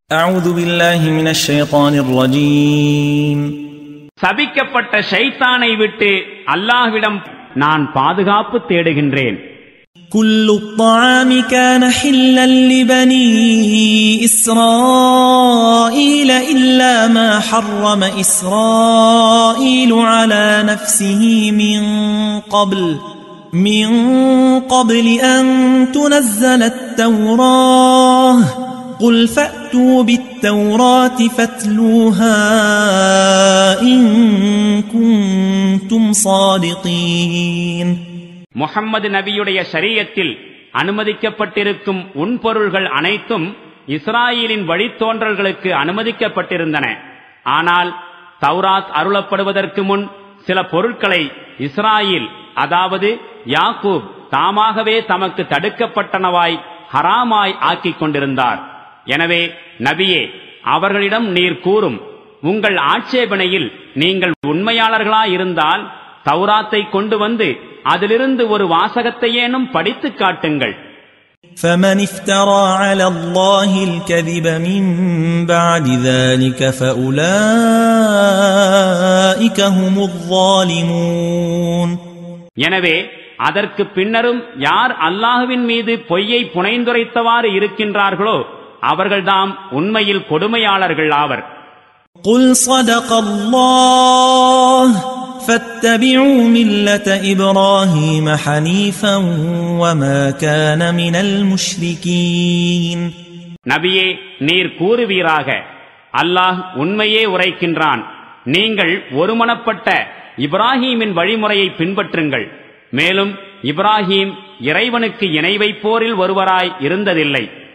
أعوذ بالله من الشيطان الرجيم சபிக்கப்பட்ட ஷைத்தானை விட்டு அல்லாஹ்விடம் நான் பாதுகாப்பு தேடுகின்றேன் كل الطعام كان حلا لبني إسرائيل إلا ما حرم إسرائيل على نفسه من قبل من قبل أن تنزل التوراة قل فأتوا بالتوراة فاتلوها إن كنتم صادقين முஹம்மது நபியுடைய ஷரியத்தில் அனுமதிக்கப்பட்டிருக்கும் உண்பொருள்கள் அனைத்தும் இஸ்ராயேலின் வழித்தோன்றல்களுக்கு அனுமதிக்கப்பட்டிருந்தன ஆனால் தௌராத் அருளப்படுவதற்கு முன் சில பொருட்களை இஸ்ராயில் அதாவது யாக்கூப் தாமாகவே தமக்கு தடுக்கப்பட்டனவாய் ஹராமாய் ஆக்கிக் கொண்டிருந்தார் எனவே நபியே அவர்களிடம் நீர் கூறும் உங்கள் ஆட்சேபனையில் நீங்கள் உண்மையாளர்களாயிருந்தால் தௌராத்தை கொண்டு வந்து அதிலிருந்து ஒரு வாசகத்தையேனும் படித்துக் காட்டுங்கள் فمن افترى على الله الكذب من بعد ذلك فأولئك هم الظالمون எனவே அதற்கு பின்னரும் யார் அல்லாஹுவின் மீது பொய்யை புனைந்துரைத்தவாறு இருக்கின்றார்களோ அவர்கள்தாம் உண்மையில் கொடுமையாளர்கள் ஆவர் قل صدق الله فاتبعوا ملة إبراهيم حنيفا وما كان من المشركين நபியே நீர் கூறுவீராக அல்லாஹ் உண்மையே உரைக்கின்றான் நீங்கள் ஒருமனப்பட்ட இப்ராஹீமின் வழிமுறையை பின்பற்றுங்கள் மேலும் இப்ராஹீம் இறைவனுக்கு இணை வைப்போரில் ஒருவராய் இருந்ததில்லை